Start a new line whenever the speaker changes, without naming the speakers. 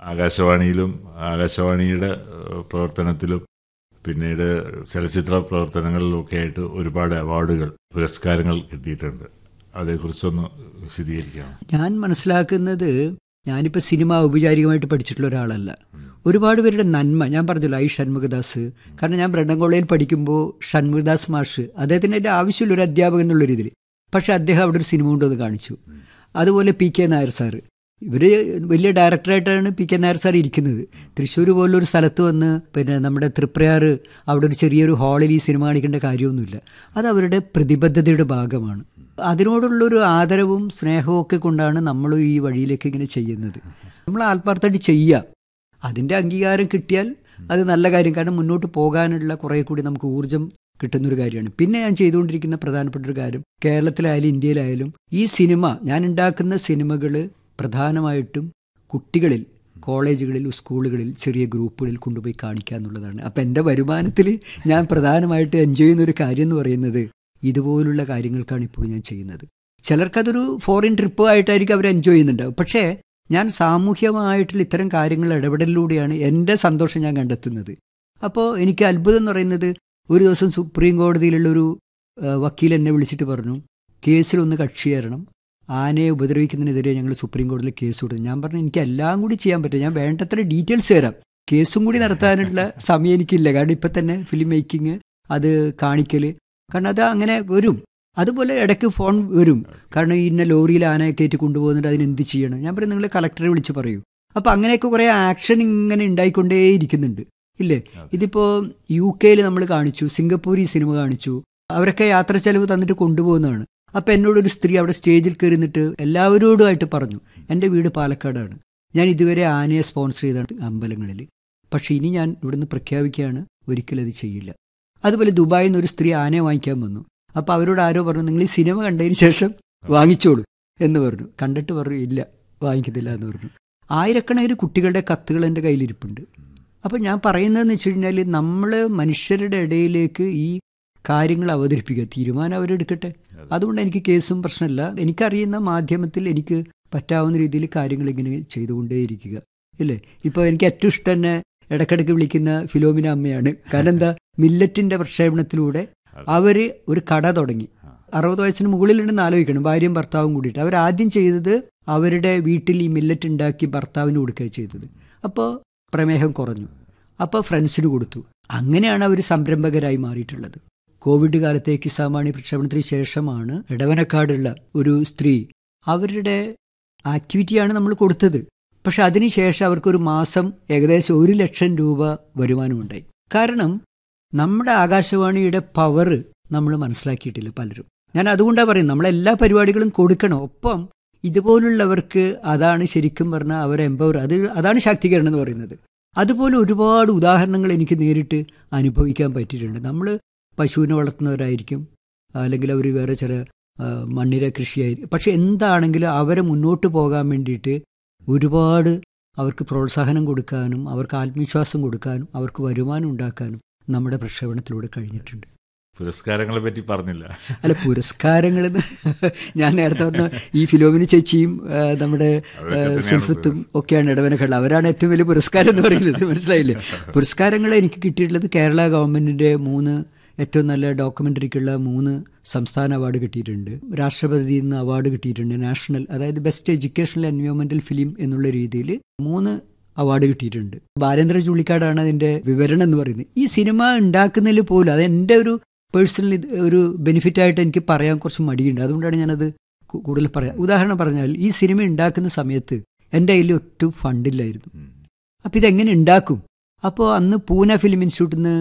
ആകാശവാണിയിലും ആകാശവാണിയുടെ ഏഹ്, പ്രവർത്തനത്തിലും പിന്നീട് ചലച്ചിത്ര പ്രവർത്തനങ്ങളിലുമൊക്കെ ആയിട്ട് ഒരുപാട് അവാർഡുകൾ പുരസ്കാരങ്ങൾ കിട്ടിയിട്ടുണ്ട് അതേക്കുറിച്ചൊന്ന് വിശദീകരിക്കാം
ഞാൻ മനസ്സിലാക്കുന്നത് ഞാനിപ്പോൾ സിനിമ ഔപചാരികമായിട്ട് പഠിച്ചിട്ടുള്ള ഒരാളല്ല ഒരുപാട് പേരുടെ നന്മ ഞാൻ പറഞ്ഞല്ലോ ഐ ഷൺമുഖദാസ് കാരണം ഞാൻ ബ്രണ്ടൻ കോളേജിൽ പഠിക്കുമ്പോൾ ഷൺമുഖദാസ് മാഷ് അദ്ദേഹത്തിന് എൻ്റെ ആവശ്യമില്ല ഒരു അധ്യാപകൻ എന്നുള്ള രീതിയിൽ പക്ഷേ അദ്ദേഹം അവിടെ ഒരു സിനിമ കൊണ്ടുവന്ന് കാണിച്ചു അതുപോലെ പി കെ നായർ സാറ് ഇവർ വലിയ ഡയറക്ടറായിട്ടാണ് പി കെ നായർ സാർ ഇരിക്കുന്നത് തൃശ്ശൂർ പോലൊരു സ്ഥലത്ത് വന്ന് പിന്നെ നമ്മുടെ തൃപ്രയാർ അവിടെ ഒരു ചെറിയൊരു ഹാളിൽ ഈ സിനിമ കാണിക്കേണ്ട കാര്യമൊന്നുമില്ല അത് അവരുടെ പ്രതിബദ്ധതയുടെ ഭാഗമാണ് അതിനോടുള്ളൊരു ആദരവും സ്നേഹവും ഒക്കെ കൊണ്ടാണ് നമ്മൾ ഈ വഴിയിലേക്ക് ഇങ്ങനെ ചെയ്യുന്നത് നമ്മൾ ആത്മാർത്ഥമായിട്ട് ചെയ്യുക അതിൻ്റെ അംഗീകാരം കിട്ടിയാൽ അത് നല്ല കാര്യം കാരണം മുന്നോട്ട് പോകാനുള്ള കുറേ കൂടി നമുക്ക് ഊർജം കിട്ടുന്നൊരു കാര്യമാണ് പിന്നെ ഞാൻ ചെയ്തുകൊണ്ടിരിക്കുന്ന പ്രധാനപ്പെട്ട ഒരു കാര്യം കേരളത്തിലായാലും ഇന്ത്യയിലായാലും ഈ സിനിമ ഞാൻ ഉണ്ടാക്കുന്ന സിനിമകൾ പ്രധാനമായിട്ടും കുട്ടികളിൽ കോളേജുകളിൽ സ്കൂളുകളിൽ ചെറിയ ഗ്രൂപ്പുകളിൽ കൊണ്ടുപോയി കാണിക്കുക എന്നുള്ളതാണ് അപ്പം എൻ്റെ വരുമാനത്തിൽ ഞാൻ പ്രധാനമായിട്ട് എൻജോയ് ചെയ്യുന്ന ഒരു കാര്യം എന്ന് പറയുന്നത് ഇതുപോലുള്ള കാര്യങ്ങൾക്കാണ് ഇപ്പോൾ ഞാൻ ചെയ്യുന്നത് ചിലർക്കതൊരു ഫോറിൻ ട്രിപ്പ് ആയിട്ടായിരിക്കും അവർ എൻജോയ് ചെയ്യുന്നുണ്ടാവും പക്ഷേ ഞാൻ സാമൂഹ്യമായിട്ടുള്ള ഇത്തരം കാര്യങ്ങൾ ഇടപെടലിലൂടെയാണ് എൻ്റെ സന്തോഷം ഞാൻ കണ്ടെത്തുന്നത് അപ്പോൾ എനിക്ക് അത്ഭുതം എന്ന് പറയുന്നത് ഒരു ദിവസം സുപ്രീം കോടതിയിലുള്ള ഒരു ആ, വക്കീൽ എന്നെ വിളിച്ചിട്ട് പറഞ്ഞു കേസിലൊന്ന് കക്ഷി ചേരണം ആനയെ ഉപദ്രവിക്കുന്നതിനെതിരെ ഞങ്ങൾ സുപ്രീം കോടതിയിൽ കേസ് കൊടുത്തു ഞാൻ പറഞ്ഞു എനിക്ക് എല്ലാം കൂടി ചെയ്യാൻ പറ്റും ഞാൻ വേണ്ടത്ര ഡീറ്റെയിൽസ് തരാം കേസും കൂടി നടത്താനുള്ള സമയം എനിക്കില്ല കാരണം ഇപ്പം തന്നെ ഫിലിം മേക്കിംഗ് അത് കാണിക്കൽ കാരണം അത് അങ്ങനെ വരും അതുപോലെ ഇടയ്ക്ക് ഫോൺ വരും കാരണം ഇന്ന ലോറിയിൽ ആനയെ കയറ്റി കൊണ്ടുപോകുന്നുണ്ട് അതിന് എന്ത് ചെയ്യണം ഞാൻ പറയും നിങ്ങൾ കളക്ടറെ വിളിച്ച് പറയൂ അപ്പോൾ അങ്ങനെയൊക്കെ കുറേ ആക്ഷൻ ഇങ്ങനെ ഉണ്ടായിക്കൊണ്ടേ ഇരിക്കുന്നുണ്ട് ഇല്ലേ ഇതിപ്പോൾ യു കെയിൽ നമ്മൾ കാണിച്ചു സിംഗപ്പൂർ ഈ സിനിമ കാണിച്ചു അവരൊക്കെ യാത്ര ചെലവ് തന്നിട്ട് കൊണ്ടുപോകുന്നതാണ് അപ്പം എന്നോടൊരു സ്ത്രീ അവിടെ സ്റ്റേജിൽ കയറി നിന്നിട്ട് എല്ലാവരോടുമായിട്ട് പറഞ്ഞു എൻ്റെ വീട് പാലക്കാടാണ് ഞാൻ ഇതുവരെ ആനയെ സ്പോൺസർ ചെയ്താണ് അമ്പലങ്ങളിൽ പക്ഷെ ഇനി ഞാൻ ഇവിടുന്ന് പ്രഖ്യാപിക്കുകയാണ് ഒരിക്കലും അത് ചെയ്യില്ല അതുപോലെ ദുബായിൽ നിന്ന് ഒരു സ്ത്രീ ആനയെ വാങ്ങിക്കാൻ വന്നു അപ്പോൾ അവരോട് ആരോ പറഞ്ഞു നിങ്ങൾ ഈ സിനിമ കണ്ടതിന് ശേഷം വാങ്ങിച്ചോളൂ എന്ന് പറഞ്ഞു കണ്ടിട്ട് പറഞ്ഞു ഇല്ല വാങ്ങിക്കത്തില്ല എന്ന് പറഞ്ഞു ആയിരക്കണക്കിന് കുട്ടികളുടെ കത്തുകൾ എൻ്റെ കയ്യിലിരിപ്പുണ്ട് അപ്പം ഞാൻ പറയുന്നതെന്ന് വെച്ച് കഴിഞ്ഞാൽ നമ്മൾ മനുഷ്യരുടെ ഇടയിലേക്ക് ഈ കാര്യങ്ങൾ അവതരിപ്പിക്കുക തീരുമാനം അവരെടുക്കട്ടെ അതുകൊണ്ട് എനിക്ക് കേസും പ്രശ്നമില്ല എനിക്കറിയുന്ന മാധ്യമത്തിൽ എനിക്ക് പറ്റാവുന്ന രീതിയിൽ കാര്യങ്ങൾ ഇങ്ങനെ ചെയ്തുകൊണ്ടേയിരിക്കുക ഇല്ലേ ഇപ്പോൾ എനിക്ക് ഏറ്റവും ഇഷ്ടം തന്നെ ഇടയ്ക്കിടയ്ക്ക് വിളിക്കുന്ന ഫിലോമിന അമ്മയാണ് കാരണം എന്താ മില്ലറ്റിൻ്റെ പ്രക്ഷേപണത്തിലൂടെ അവർ ഒരു കട തുടങ്ങി അറുപത് വയസ്സിന് മുകളിലുണ്ടെന്ന് ആലോചിക്കണം ഭാര്യയും ഭർത്താവും കൂടിയിട്ട് അവർ ആദ്യം ചെയ്തത് അവരുടെ വീട്ടിൽ ഈ മില്ലറ്റ് ഉണ്ടാക്കി ഭർത്താവിന് കൊടുക്കുക ചെയ്തത് അപ്പോൾ പ്രമേഹം കുറഞ്ഞു അപ്പോൾ ഫ്രണ്ട്സിന് കൊടുത്തു അങ്ങനെയാണ് അവർ സംരംഭകരായി മാറിയിട്ടുള്ളത് കോവിഡ് കാലത്തെ കിസാമാണി പ്രക്ഷേപണത്തിന് ശേഷമാണ് ഇടവനക്കാടുള്ള ഒരു സ്ത്രീ അവരുടെ ആക്ടിവിറ്റിയാണ് നമ്മൾ കൊടുത്തത് പക്ഷെ അതിനുശേഷം അവർക്കൊരു മാസം ഏകദേശം ഒരു ലക്ഷം രൂപ വരുമാനമുണ്ടായി കാരണം നമ്മുടെ ആകാശവാണിയുടെ പവർ നമ്മൾ മനസ്സിലാക്കിയിട്ടില്ല പലരും ഞാൻ അതുകൊണ്ടാണ് പറയുന്നത് നമ്മളെല്ലാ പരിപാടികളും കൊടുക്കണം ഒപ്പം ഇതുപോലുള്ളവർക്ക് അതാണ് ശരിക്കും പറഞ്ഞാൽ അവരെ എംപവർ അത് അതാണ് ശാക്തീകരണം എന്ന് പറയുന്നത് അതുപോലെ ഒരുപാട് ഉദാഹരണങ്ങൾ എനിക്ക് നേരിട്ട് അനുഭവിക്കാൻ പറ്റിയിട്ടുണ്ട് നമ്മൾ പശുവിനെ വളർത്തുന്നവരായിരിക്കും അല്ലെങ്കിൽ അവർ വേറെ ചില ആ, മണ്ണിര കൃഷിയായിരിക്കും പക്ഷെ എന്താണെങ്കിലും അവരെ മുന്നോട്ട് പോകാൻ വേണ്ടിയിട്ട് ഒരുപാട് അവർക്ക് പ്രോത്സാഹനം കൊടുക്കാനും അവർക്ക് ആത്മവിശ്വാസം കൊടുക്കാനും അവർക്ക് വരുമാനം ഉണ്ടാക്കാനും നമ്മുടെ പ്രക്ഷേപണത്തിലൂടെ കഴിഞ്ഞിട്ടുണ്ട്
പുരസ്കാരങ്ങളെ പറ്റി പറഞ്ഞില്ല
അല്ല പുരസ്കാരങ്ങൾ ഞാൻ നേരത്തെ പറഞ്ഞ ഈ ഫിലോമിനി ചേച്ചിയും ആ, നമ്മുടെ ആ,
അവരൊക്കെ തന്നെയാണ്
സുൽഫത്തും ഒക്കെയാണ് ഇടവനകൾ അവരാണ് ഏറ്റവും വലിയ പുരസ്കാരം എന്ന് പറയുന്നത് മനസ്സിലായില്ലേ പുരസ്കാരങ്ങൾ എനിക്ക് കിട്ടിയിട്ടുള്ളത് കേരള ഗവൺമെന്റിന്റെ മൂന്ന് ഏറ്റവും നല്ല ഡോക്യുമെന്ററിക്കുള്ള മൂന്ന് സംസ്ഥാന അവാർഡ് കിട്ടിയിട്ടുണ്ട് രാഷ്ട്രപതിയിൽ നിന്ന് അവാർഡ് കിട്ടിയിട്ടുണ്ട് നാഷണൽ അതായത് ബെസ്റ്റ് എഡ്യൂക്കേഷണൽ എൻവയോൺമെന്റൽ ഫിലിം എന്നുള്ള രീതിയിൽ മൂന്ന് അവാർഡ് കിട്ടിയിട്ടുണ്ട് ബാലേന്ദ്ര ചുള്ളിക്കാടാണ് അതിന്റെ വിവരണം എന്ന് പറയുന്നത് ഈ സിനിമ ഉണ്ടാക്കുന്നതിൽ പോലും അത് എൻ്റെ ഒരു പേഴ്സണൽ ഒരു ബെനിഫിറ്റ് ആയിട്ട് എനിക്ക് പറയാൻ കുറച്ച് മടിയുണ്ട് അതുകൊണ്ടാണ് ഞാനത് കു- കൂടുതൽ പറയാം ഉദാഹരണം പറഞ്ഞാൽ ഈ സിനിമ ഉണ്ടാക്കുന്ന സമയത്ത് എൻ്റെ കയ്യിൽ ഒട്ടും ഫണ്ടില്ലായിരുന്നു
ഉം.
അപ്പോൾ ഇതെങ്ങനെ ഉണ്ടാക്കും അപ്പോൾ അന്ന് പൂന ഫിലിം ഇൻസ്റ്റിറ്റ്യൂട്ടിൽ നിന്ന്